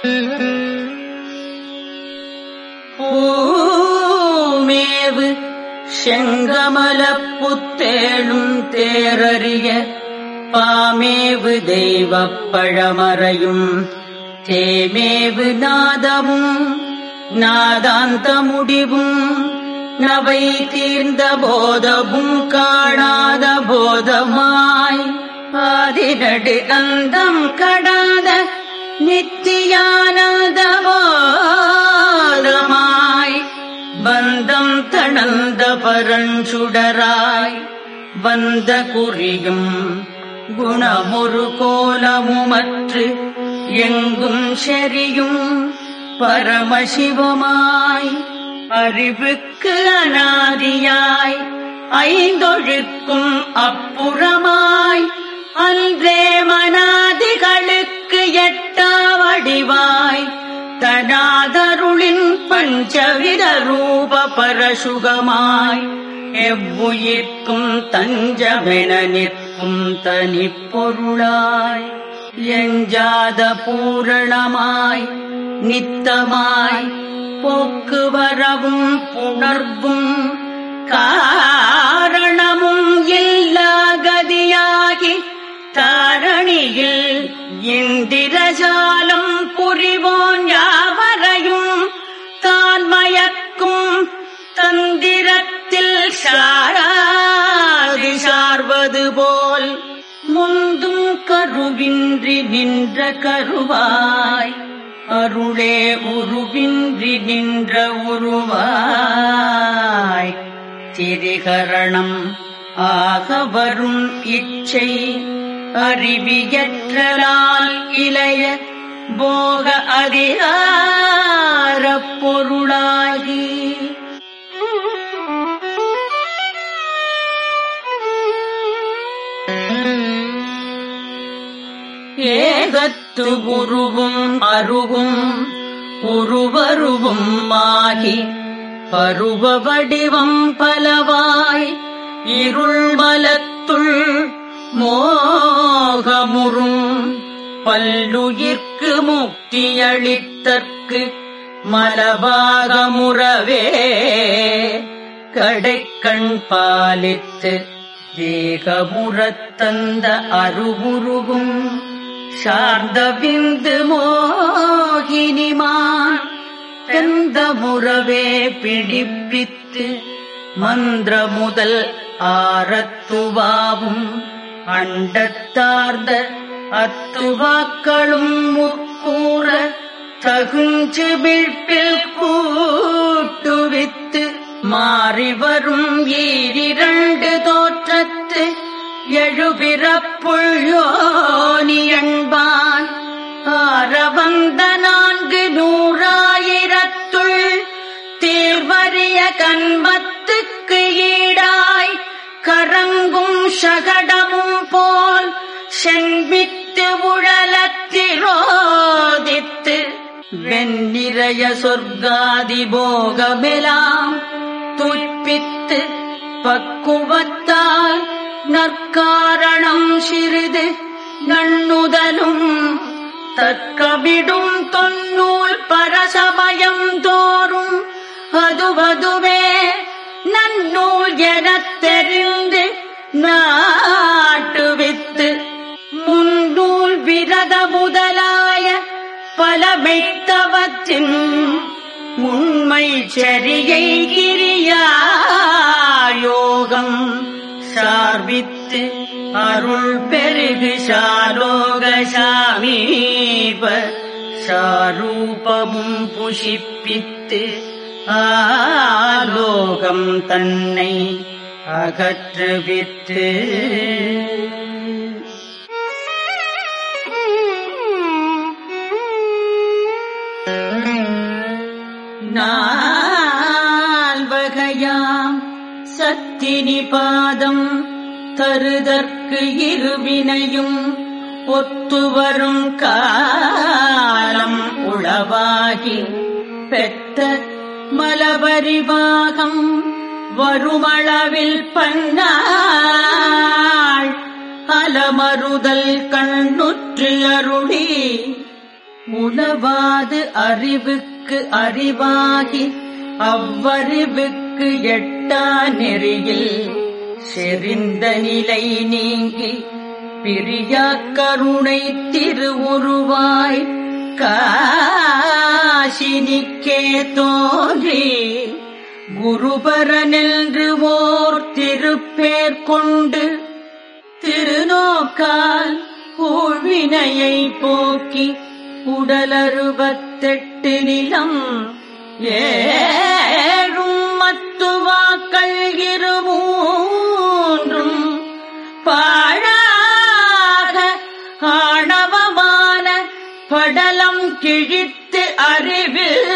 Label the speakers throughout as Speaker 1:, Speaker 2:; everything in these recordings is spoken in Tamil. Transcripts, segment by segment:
Speaker 1: பூமேவு செங்கமலப் புத்தேளும் தேரறிய பாமேவு தெய்வப் பழமறையும் தேமேவு நாதமும் நாதாந்த முடிவும் நவை தீர்ந்த போதமும் காணாத போதமாய் ஆதிரடு அந்தம் கடாத நித்தியானந்தமாய் பந்தம் தணந்த பரஞ்சுடராய் வந்த குறியும் குணமொரு கோலமுமற்று எங்கும் செரியும் பரமசிவமாய் அறிவுக்கு அனாதியாய் ஐந்தொழுக்கும் அப்புறமாய் அன்றே மனாதிகளுக்கு எட்டா வடிவாய் தனாதருளின் பஞ்சவித ரூப பரசுகமாய் எவ்வுயிர்க்கும் தஞ்சமென நிற்கும் தனிப்பொருளாய் எஞ்சாத பூரணமாய் நித்தமாய் போக்குவரவும் புணர்வும் காரணமும் இல்லாகதியாகி தாரணியில் இந்திரஜாலம் புரிவோன் யாவரையும் தான் மயக்கும் தந்திரத்தில் சாராதி சார்வது போல் முந்தும் கருவின்றி நின்ற கருவாய் அருளே உருவின்றி நின்ற உருவாய் திரிகரணம் ஆக வரும் இச்சை அறிவியற்றலால் இளைய போக அதிகாரப் பொருளாகி ஏகத்து உருவும் அருவும் உருவருவும் ஆகி பருவ வடிவம் பலவாய் இருள் மலத்துள் மோகமுறும் பல்லுயிர்க்கு முக்தியளித்தற்கு மலபாகமுறவே கடைக்கண் பாலித்து தேகமுறத் தந்த அருவுருவும் சார்ந்த விந்து மோகினிமான் எந்த முறவே பிடிப்பித்து மந்திர முதல் ஆரத்துவாவும் அண்டத்தார்ந்த அத்துவாக்களும் முக்கூற தகுஞ்சு வீழ்ப்பில் கூட்டுவித்து மாறி வரும் ஈரிரண்டு தோற்றத்து எழுபிறப்புள்ளோனி என்பான் ஆரவந்த நான்கு நூறாயிரத்துள் தீர்வறிய கண்மத்துக்கு ஈடாய் கரங்கும் சகடமும் போல் சென்பித்து உழலத்திரோதித்து வெண்ணிறைய சொர்க்காதி போகமெலாம் துய்ப்பித்து பக்குவத்தால் நற்காரணம் சிறிது நண்ணுதலும் தற்கவிடும் தொன்னூல் பரசமயம் தோறும் அதுவதுவே நன்னூல் எனத் தெரிந்து நாட்டுவித்து முன்னூல் விரத முதலாய பலமைத்தவற்றின் உண்மை சரியை கிரியாயோகம் சார்பித்து அருள் பெருகு சாலோக சாமீப சாரூபமும் புஷிப்பித்து ஆலோகம் தன்னை அகற்றுவித்து நால்வகையாம் சத்தினி பாதம் தருதற்கு இருவினையும் ஒத்துவரும் காலம் உளவாகி பெற்ற மலபரிவாகம் வருமளவில் பன்னாள் அலமறுதல் கண்ணுற்று அருளி உலவாது அறிவுக்கு அறிவாகி அவ்வறிவுக்கு எட்டா நெறியில் செறிந்த நிலை நீங்கி பிரியா கருணை திருவுருவாய் காசினிக்கே தோன்றி குருபரனென்று ஓர் திருப்பேர் கொண்டு திருநோக்கால் ஊழ்வினையை போக்கி உடலறுபத்தெட்டு நிலம் ஏழும் மத்துவாக்கள் இருமூன்றும் பாழாக ஆணவமான படலம் கிழித்து அறிவில்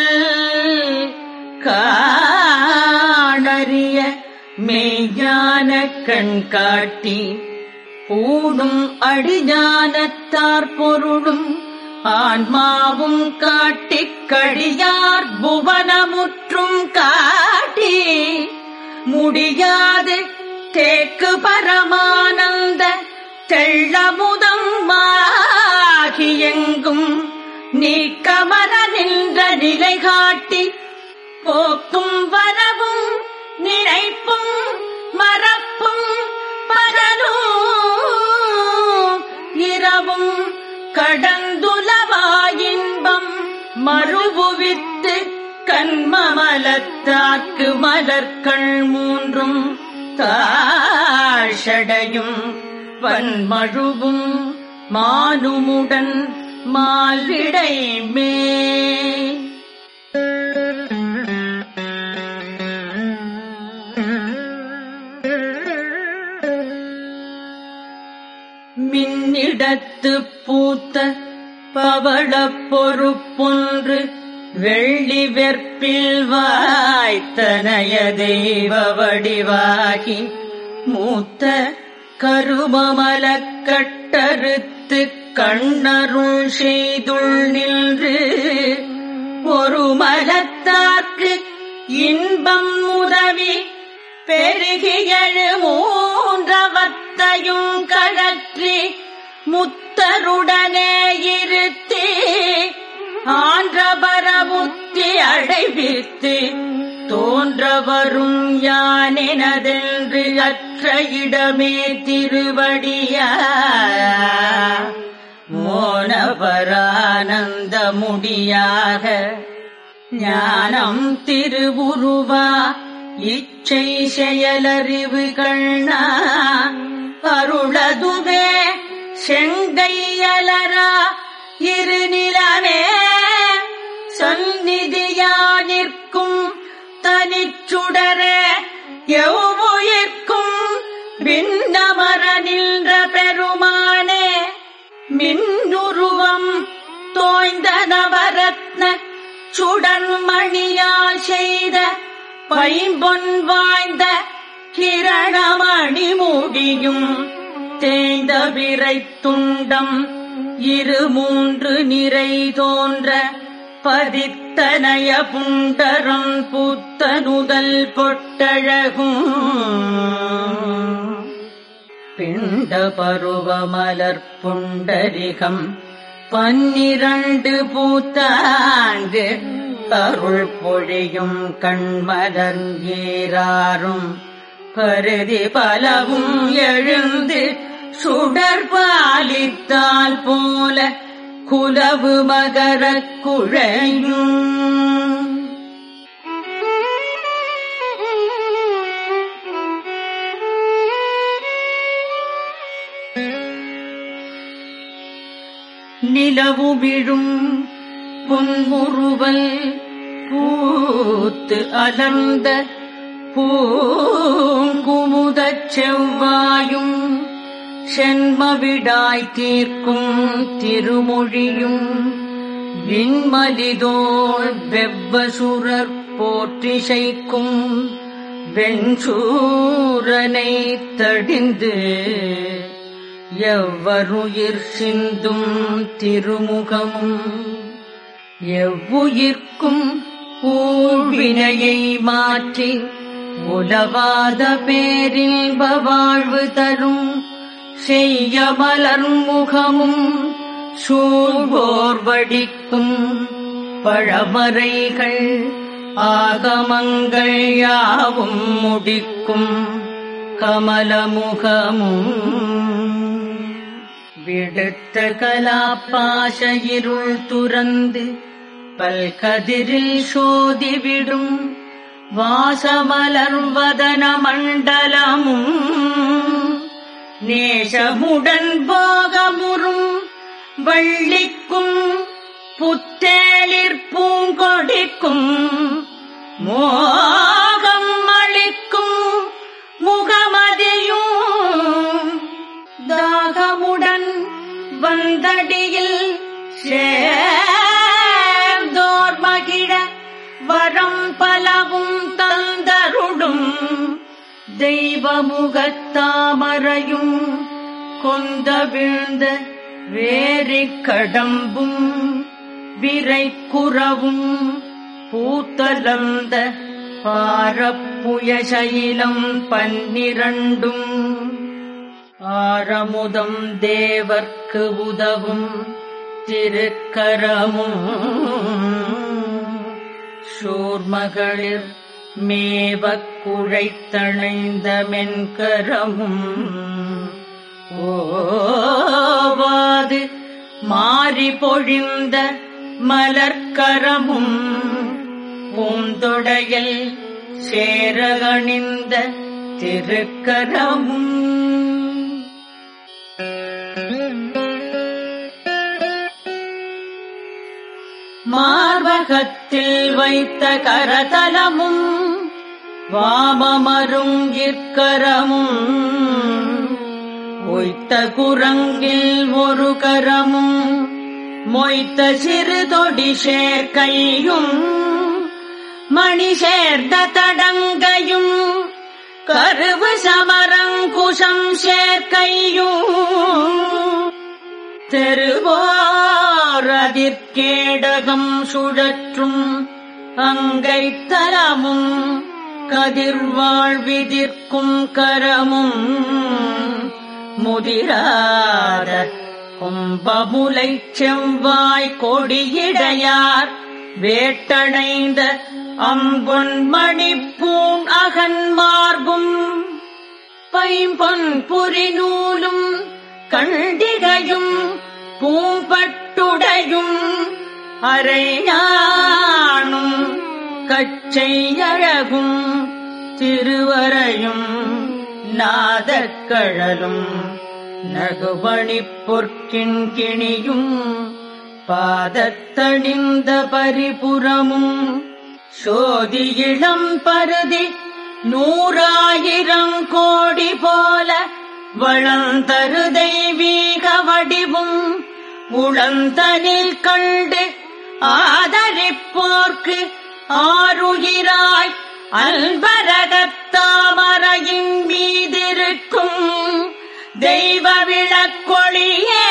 Speaker 1: காணறிய மெய்ஞான கண் காட்டி பூடும் அடிஞானத்தார் பொருளும் ஆன்மாவும் காட்டிக் கழியார் புவனமுற்றும் காட்டி முடியாது தேக்கு பரமானந்த தெள்ளமுதம் மாகி எங்கும் நீக்கமர நின்ற நிலை காட்டி போக்கும் வரவும் நினைப்பும் மறப்பும் பகலும் இரவும் கடந்துலவாயின்பம் மறுபுவித்து கண்மமலத்தாக்கு மலர்கள் மூன்றும் தாஷடையும் வன்மழுவும் மானுமுடன் மால்விடை மே மின்னிடத்து பூத்த பவளப் பொறுப்பொன்று வெள்ளி வெற்பில் வாய்த்தனைய தெய்வ வடிவாகி மூத்த கருமமலக் கட்டறுத்து கண்ணருள் செய்துள் நின்று ஒரு மலத்தார்க்கு இன்பம் உதவி பெருகியழு மூன்றவத்தையும் கழற்றி முத்தருடனே இருத்தி ஆன்றபரமுத்தி அடைவித்து தோன்ற வரும் யானெனதென்று அற்ற இடமே திருவடியா மோனபரானந்த முடியாக ஞானம் திருவுருவா இச்சை செயலறிவு கண்ணா அருளதுவே செங்கையலரா இருநிலமே சந்நிதியா நிற்கும் தனிச்சுடரே எவ்வுயிர்க்கும் விண்ணமர நின்ற பெருமானே மின்னுருவம் தோய்ந்த நவரத்ன சுடன்மணியால் செய்த பைம்பொன் வாய்ந்த கிரணமணி முடியும் தேய்ந்த விரை துண்டம் இரு மூன்று நிறை தோன்ற பதித்தனய புண்டரம் புத்தனுதல் பொட்டழகும் பிண்ட பருவமலர் புண்டரிகம் பன்னிரண்டு பூத்தாண்டு அருள் பொழியும் கண்மலர் ஏறாரும் பருதி பலவும் எழுந்து சுடர் பாலித்தால் போல குலவு மகரக் குழையும் நிலவு விழும் பொன்முறுவல் பூத்து அலர்ந்த பூங்குமுதச் செவ்வாயும் சென்மவிடாய் தீர்க்கும் திருமொழியும் விண்மலிதோள் வெவ்வசுரர் போற்றிசைக்கும் வெண்சூரனை தடிந்து எவ்வருயிர் சிந்தும் திருமுகமும் எவ்வுயிர்க்கும் ஊழ்வினையை மாற்றி உலவாத பேரின்ப வாழ்வு தரும் செய்ய மலர் முகமும் சூழ்வோர் வடிக்கும் பழமறைகள் ஆகமங்கள் யாவும் முடிக்கும் கமலமுகமும் விடுத்த கலாப்பாச இருள் துறந்து பல்கதிரில் சோதிவிடும் வாசமலர்வதன மண்டலமும் நேசமுடன் பாகமுறும் வள்ளிக்கும் புத்தேலிற் பூங்கொடிக்கும் மோகம் அளிக்கும் முகமதியும் தாகமுடன் வந்தடியில் சேர்ந்தோர் மகிழ வரம் பலவும் தந்தருடும் தெய்வமுகத்தாமரையும் கொந்த வீழ்ந்த வேரிக் கடம்பும் விரைக்குறவும் பூத்தலந்த பாரப்புயசைலம் பன்னிரண்டும் ஆரமுதம் தேவர்க்கு உதவும் திருக்கரமும் சூர்மகளிர் மேவக் குழைத்தணைந்த மென்கரமும் ஓவாது மாறி பொழிந்த மலர்க்கரமும் பூந்தொடையில் சேரகணிந்த திருக்கரமும் மார்பகத்தில் வைத்த கரதலமும் வாமமரும் இற்கரமும் ஒய்த்த குரங்கில் ஒரு கரமும் மொய்த்த சிறு தொடி சேர்க்கையும் மணி சேர்ந்த தடங்கையும் கருவு சமரங்குஷம் சேர்க்கையும் தெருவோரதிர்கேடகம் சுழற்றும் அங்கை தலமும் கதிர்வாழ்விதிர்க்கும் கரமும் முதிராத கும்பமுலை செவ்வாய் கொடியிடையார் வேட்டணைந்த அம்பொன் மணிப்பூன் அகன்மார்பும் பைம்பொன் புரிநூலும் கண்டிகையும் பூம்பட்டுடையும் அரைஞானும் கச்சையழகும் திருவரையும் நாதக்கழலும் நகுபணிப் பொற்கின் கிணியும் பாதத்தணிந்த பரிபுறமும் சோதி இளம் பருதி நூறாயிரம் கோடி போல வளந்தரு தெய்வீக வடிவும் உளந்தனில் கண்டு ஆதரிப்போர்க்கு ஆருயிராய் அல்பரகத்தாமரையின் மீதிருக்கும் தெய்வ விளக்கொளியே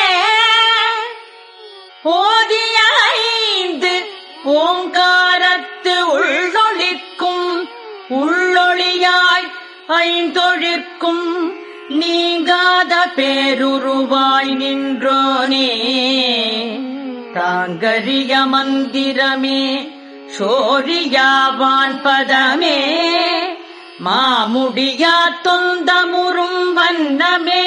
Speaker 1: ஓதிய ஐந்து ஓங்காரத்து உள்ளொளிக்கும் உள்ளொளியாய் ஐந்தொழிற்கும் நீங்காத பேருருவாய் நின்றோனே தாங்கரிய மந்திரமே சோரியாவான் பதமே மாமுடியா தொந்தமுறும் வண்ணமே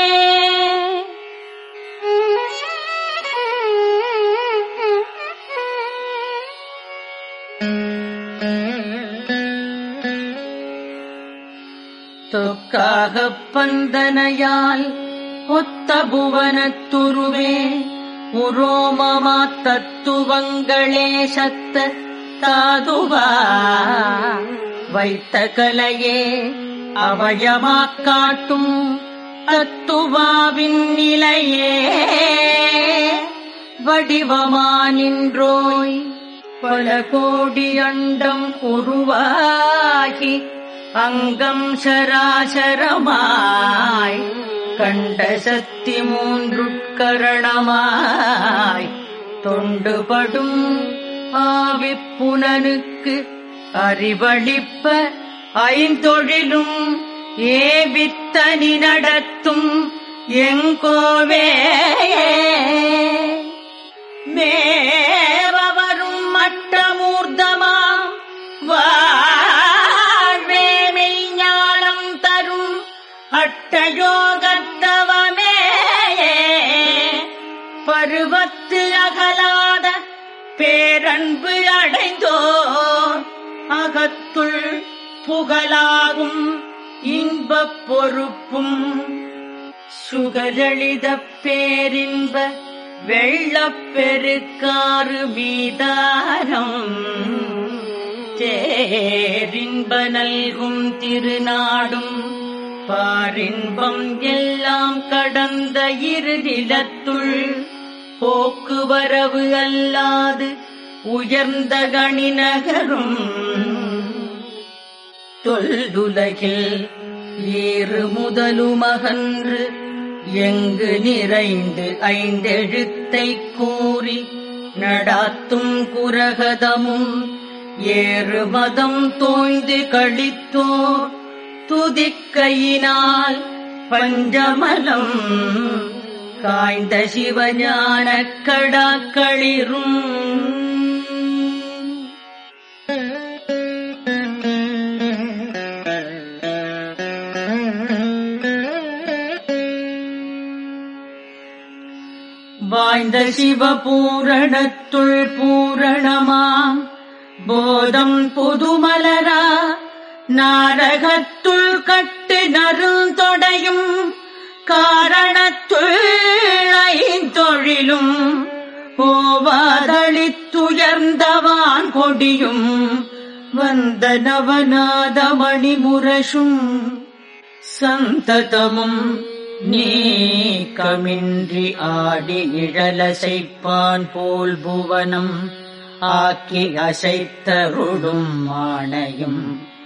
Speaker 1: தொக்காகப் பந்தனையால் ஒத்த புவனத்துருவே உரோமமா தத்துவங்களே சத்த தாதுவா வைத்த கலையே அவயமாக் காட்டும் தத்துவாவின் நிலையே வடிவமானின்றோய் பல கோடி அண்டம் உருவாகி அங்கம் சராசரமாய் கண்ட சக்தி மூன்றுட்கரணமாய் தொண்டுபடும் ஆவிப்புனனுக்கு அறிவளிப்ப ஐந்தொழிலும் ஏவித்தனி நடத்தும் எங்கோவே மேவரும் மட்டமூர்த்தமாம் வாழ்வே மெய்ஞானம் தரும் அட்டயோகத்தவமே பருவத்து அகலாத பேரன்பு அடைந்தோர் அகத்துள் புகழாகும் இன்பப் பொறுப்பும் சுகலளித பேரின்ப வெள்ளப் பெருக்காறு மீதாரம் தேரின்ப நல்கும் திருநாடும் பாரின்பம் எல்லாம் கடந்த இருநிலத்துள் போக்குவரவு அல்லாது உயர்ந்த கணிநகரும் தொல்லுலகில் ஏறு முதலுமகன்று எங்கு நிறைந்து ஐந்தெழுத்தைக் கூறி நடாத்தும் குரகதமும் ஏறு மதம் தோய்ந்து கழித்தோர் துதிக்கையினால் பஞ்சமலம் காய்ந்த சிவஞானக் கடாக்களிரும் வாய்ந்த சிவபூரணத்துள் பூரணமாம் போதம் புதுமலரா நாரகத்துள் கட்டு நருந்தொடையும் காரணத்துள் ஐந்தொழிலும் ஓவாதளித்துயர்ந்தவான் கொடியும் வந்த நவநாத மணிமுரசும் சந்ததமும் நீக்கமின்றி ஆடி நிழலசைப்பான் போல் புவனம் ஆக்கி அசைத்தருடும் மானையும்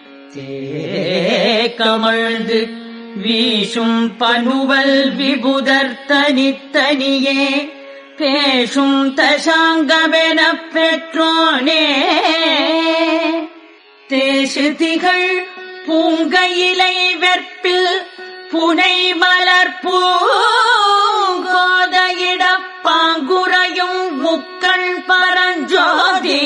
Speaker 1: தேக்கமழ்ந்து வீசும் பனுவல் விபுதர் தனித்தனியே பேசும் தசாங்கமெனப் பெற்றோனே தேசு திகழ் பூங்கையிலை வெற்பில் புனை மலர் பூங்கோதையிடப் பாங்குறையும் முக்கண் பரஞ்சோதி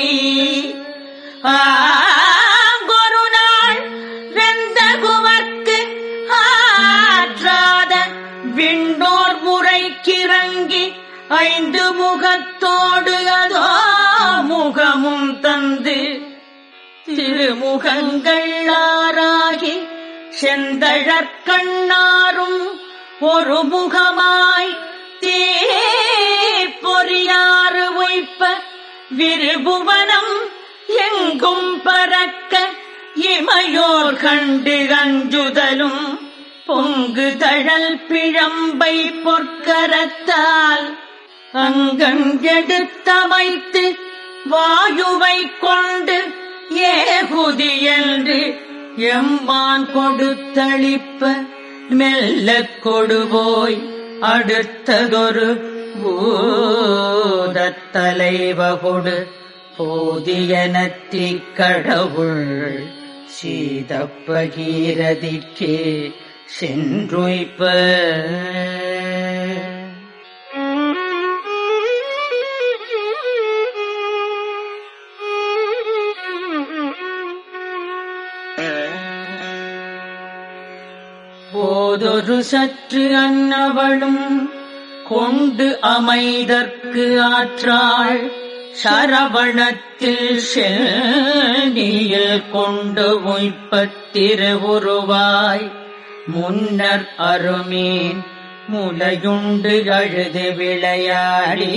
Speaker 1: ஆங்கொரு நாள் வெந்த குவர்க்கு ஆற்றாத விண்ணோர் முறைக்கிறங்கி ஐந்து முகத்தோடு அதோ முகமும் தந்து திருமுகங்கள் ஆறாகி செந்தழற்கண்ணாரும் ஒரு முகமாய் தே பொறியாறு வைப்ப விருபுவனம் எங்கும் பறக்க இமையோர் கண்டு அஞ்சுதலும் பொங்கு தழல் பிழம்பை பொற்கரத்தால் அங்கங் எடுத்தமைத்து வாயுவை கொண்டு ஏகுதி என்று எம்மான் கொடுத்தளிப்ப மெல்லக் கொடுபோய் அடுத்ததொரு பூதத் தலைவகொடு போதியனத்தி கடவுள் சீதப்பகீரதிக்கே சென்றுய்ப்ப போதொரு சற்று அன்னவளும் கொண்டு அமைதற்கு ஆற்றாள் சரவணத்தில் செல்னியில் கொண்டு உய்ப்பத் திருவுருவாய் முன்னர் அருமீன் முலையுண்டு அழுது விளையாடி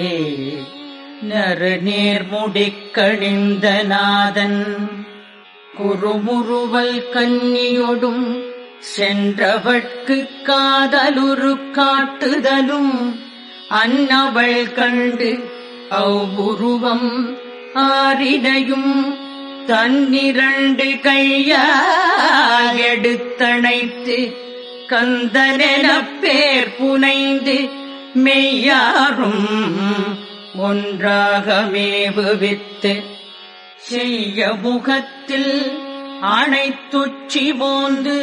Speaker 1: நறுநீர் முடிக்கழிந்த நாதன் குறுமுறுவல் கன்னியொடும் சென்றவட்கு காதலுரு காட்டுதலும் அன்னவள் கண்டு அவ்வுருவம் ஆரினையும் தன்னிரண்டு கையால் எடுத்தணைத்து கந்தனெனப் பேர் புனைந்து மெய்யாரும் ஒன்றாக மேவுவித்து செய்ய முகத்தில் அனைத்துச்சி போந்து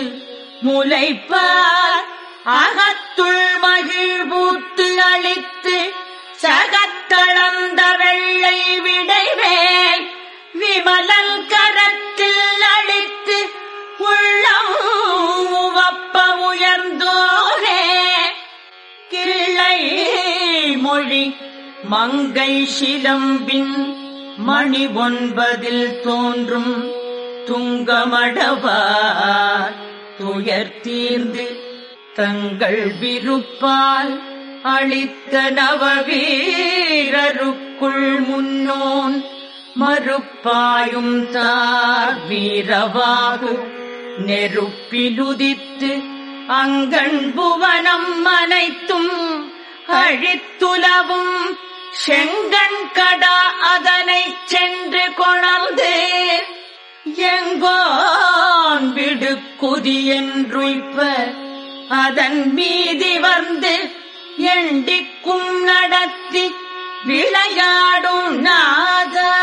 Speaker 1: முளைப்பார் அகத்துள் மகிழ்வூத்து அளித்து சகத்தளந்த வெள்ளை விடைவேல் விமலன் கரத்தில் அளித்து உள்ளம் உவப்ப உயர்ந்தோரே கிள்ளை மொழி மங்கை சிலம்பின் மணி ஒன்பதில் தோன்றும் துங்கமடவார் துயர் தீர்ந்து தங்கள் விருப்பால் அளித்த நவவீரருக்குள் முன்னோன் மறுப்பாயும் தார் வீரவாகு நெருப்பிலுதித்து அங்கண் புவனம் அனைத்தும் அழித்துலவும் செங்கண் கடா அதனைச் சென்று கொணர்ந்து எங்கோன் விடு குதியென்றுய்ப்ப அதன் மீதி வந்து எண்டிக்கும் நடத்தி விளையாடும் நாதா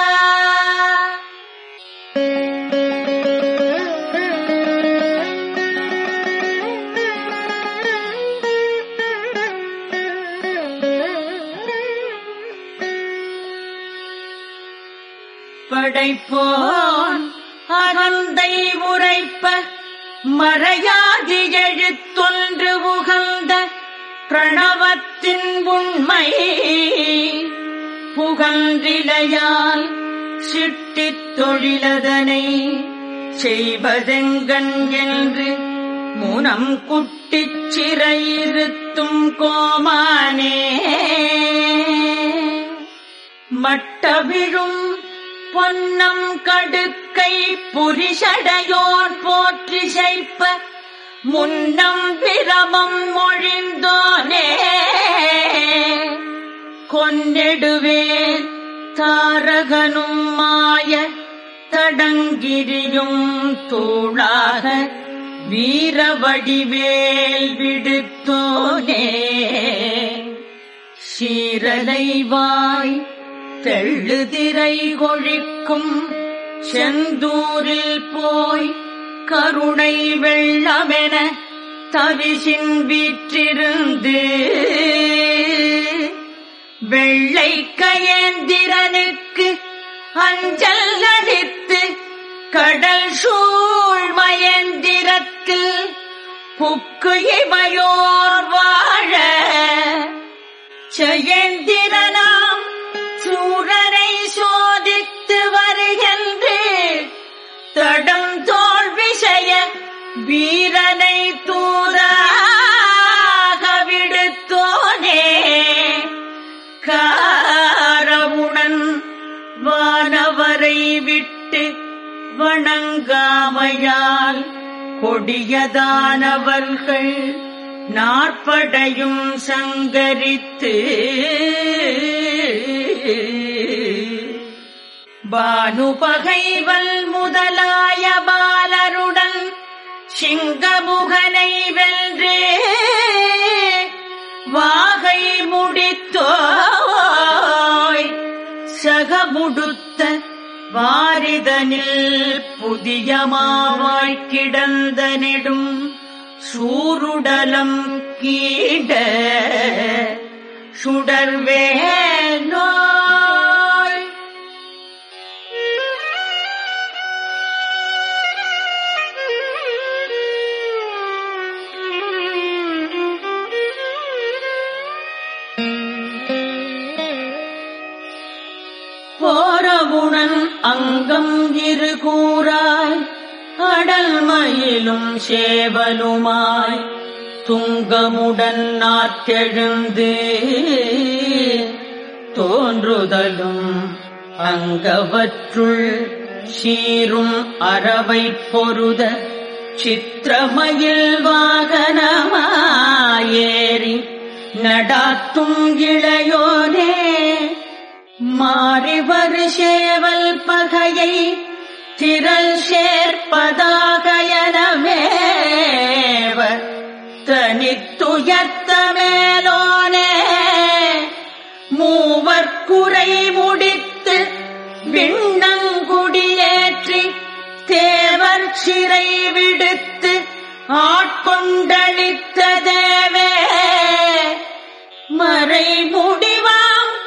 Speaker 1: படைப்போன் அகந்தை உரைப்ப மறையாதி எழுத்தொன்று உகந்த பிரணவத்தின் உண்மை புகன்றிலையால் சிட்டித் தொழிலதனை செய்வதெங்கன் என்று முனம் குட்டிச் சிறையிருத்தும் கோமானே மட்டவிழும் பொன்னம் கடுக்கை புரிஷடையோன் போற்றி செய்ப்ப முன்னம் பிரமம் மொழிந்தோனே கொன்னெடுவேன் தாரகனும் மாய தடங்கிரியும் தூளாக வீரவடிவேல் விடுத்தோனே சீரலைவாய் தெள்ளுதிரை கொழிக்கும் செந்தூரில் போய் கருணை வெள்ளமென தவிசின் வீற்றிருந்து வெள்ளை கயந்திரனுக்கு அஞ்சல் அளித்து கடல் சூழ் மயந்திரத்தில் புக்கு இமையோர் வாழ ஜெயந்திரனாம் சூரரை சோதித்து வருகின்று தடம் தோல் விஷய வீரனை தூதாக விடுத்தோனே காரவுணன் வானவரை விட்டு வணங்காமையால் கொடியதானவர்கள் நாற்படையும் சங்கரித்து பானுபகைவல் முதலாய பாலருடன் சிங்கமுகனை வென்று வாகை முடித்தோய் சகமுடுத்த வாரிதனில் புதிய மாவாய் கிடந்த நெடும் சூருடலம் கீட சுடர்வேல் நோய் போரவுணன் அங்கம் இரு கூறாய் அடல்மயிலும் சேவலுமாய் துங்கமுடன் நாத்தெழுந்து தோன்றுதலும் அங்கவற்றுள் சீரும் அறவை பொருத சித்திரமயில் வாகனமாயேறி நடாத்தும் இளையோனே மாறிவரு சேவல் பகையை திரள் சேர்ப்பதாக எனமேவ தனித்துயர்த்த மேலோனே மூவர் குறை முடித்து விண்ணங்குடியேற்றி தேவர் சிறை விடுத்து ஆட்கொண்டளித்த தேவே மறை முடிவாம்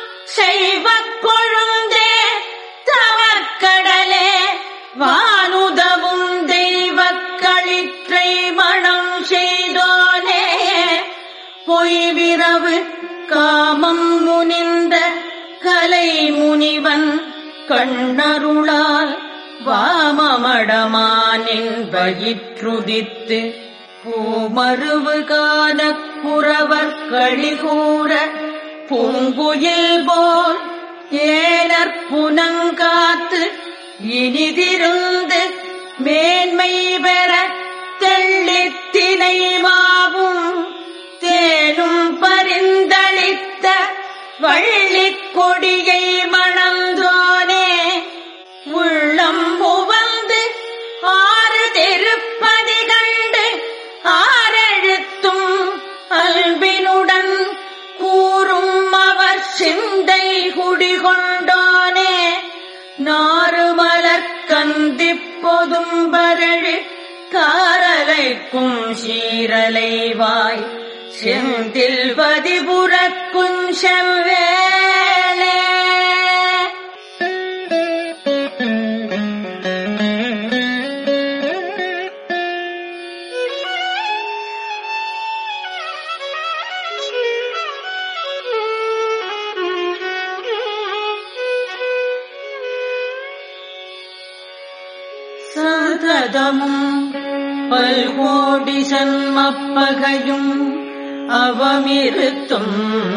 Speaker 1: கலை முனிவன் கண்ணருளால் வாமமடமானின் வயிற்றுதித்து பூமருவு காணக் குறவர் கழிகூற பூங்குயில் போல் ஏனர் புனங்காத்து இனிதிருந்து மேன்மை பெற தெள்ளித்தினை மாவும் தேனும் பரிந்தளித்த வள்ளிக் கொடியை மணந்தோனே உள்ளம் உவந்து ஆறு திருப்பதி கண்டு ஆரெழுத்தும் அல்பினுடன் கூறும் அவர் சிந்தை குடிகொண்டோனே நாறுமலர் கந்திப் பொதும்பரழு காரலைக்கும் சீரலைவாய் செந்தில் பதிபுறக்கும் செவ்வேளே சததமும் பல்கோடி சன்மப்பகையும் அவமிருத்தும்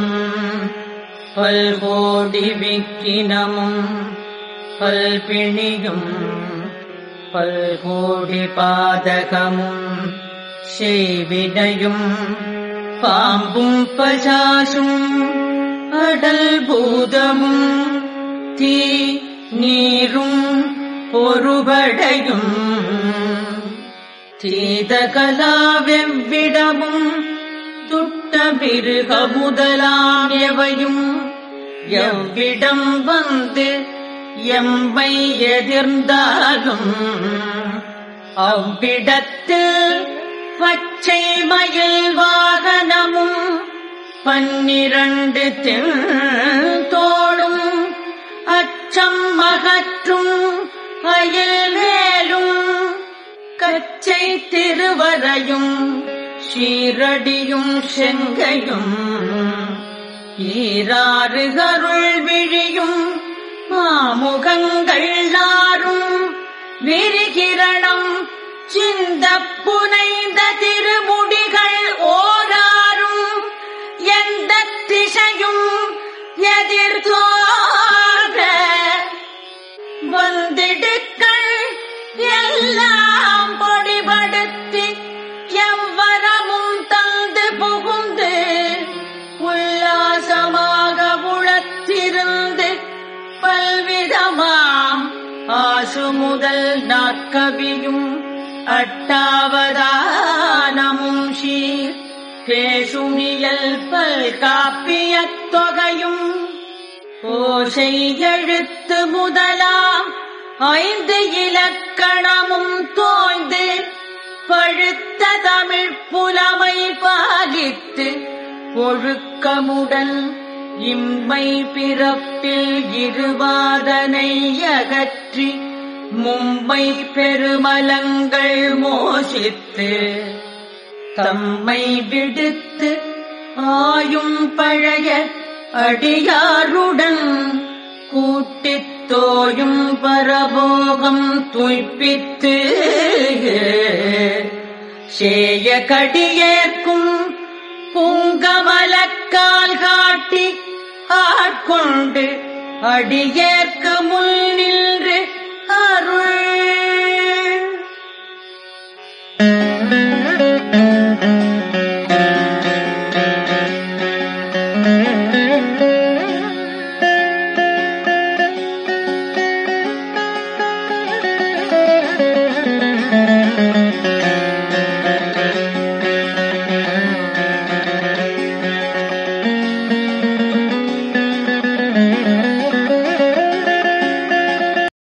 Speaker 1: பல்கோடி விக்கினமும் பல்பிணியும் பல்கோடி பாதகமும் செய்வினையும் பாம்பும் பஜாசும் அடல் பூதமும் தீ நீரும் பொறுபடையும் தீதகலாவெவ்விடமும் துட்ட மிருக முதலாம் எவையும் எவ்விடம் வந்து எம்மை எதிர்ந்தாலும் அவ்விடத்தில் பச்சை மயில் வாகனமும் பன்னிரண்டு தோளும் அச்சம் அகற்றும் அயல் வேலும் கச்சை திருவரையும் சீரடியும் செங்கையும் ஈராறு கருள் விழியும் மாமுகங்கள் நாரும் விரிகிரணம் சிந்த புனைந்த திருமுடிகள் ஓராரும் எந்த திசையும் எதிர்த்தோக வந்திடுக்கள் எல்லாம் பொடிபடுத்தி எவ்வரமும் தந்து புகுந்து உல்லாசமாக உளத்திருந்து பல்விதமாம் ஆசு முதல் நாற்கவியும் அட்டாவதானமும் சீர் பேசுமியல் பல் காப்பியத் தொகையும் ஓசை எழுத்து முதலாம் ஐந்து இலக்கணமும் தோய்ந்து பழுத்த தமிழ் புலமை பாலித்து ஒழுக்கமுடன் இம்மை பிறப்பில் இருவாதனை அகற்றி மும்மை பெருமலங்கள் மோசித்து தம்மை விடுத்து ஆயும் பழைய அடியாருடன் கூட்டித் தோயும் பரபோகம் துய்ப்பித்து சேய கடியேற்கும் பூங்கமலக்கால் காட்டி ஆட்கொண்டு அடியேற்கு முன் நின்று அருள்